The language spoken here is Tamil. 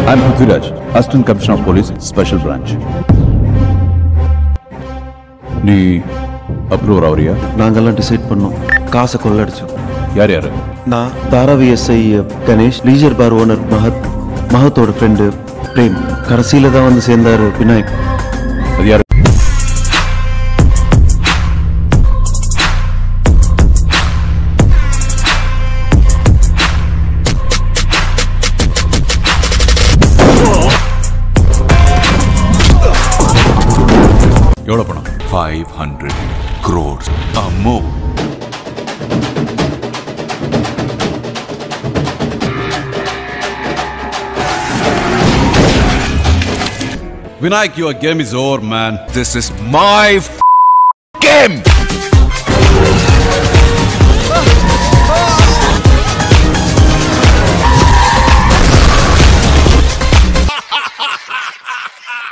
I'm Prithviraj, Assistant Commissioner of Police, Special Branch. நீ அப்ரூவர் ஆவறியா நாங்கெல்லாம் டிசைட் பண்ணோம் காசை கொள்ளடிச்சோம் யார் யாரு நான் Dharavi SI Ganesh leisure bar owner Mahat மஹத்தோட ஃப்ரெண்டு பிரேம் கடைசியில தான் வந்து சேர்ந்தாரு விநாயக் அது யாரு எவ்வளவு பணம் 500 crores or more. Vinayak, your game is over, man. This is my f- game!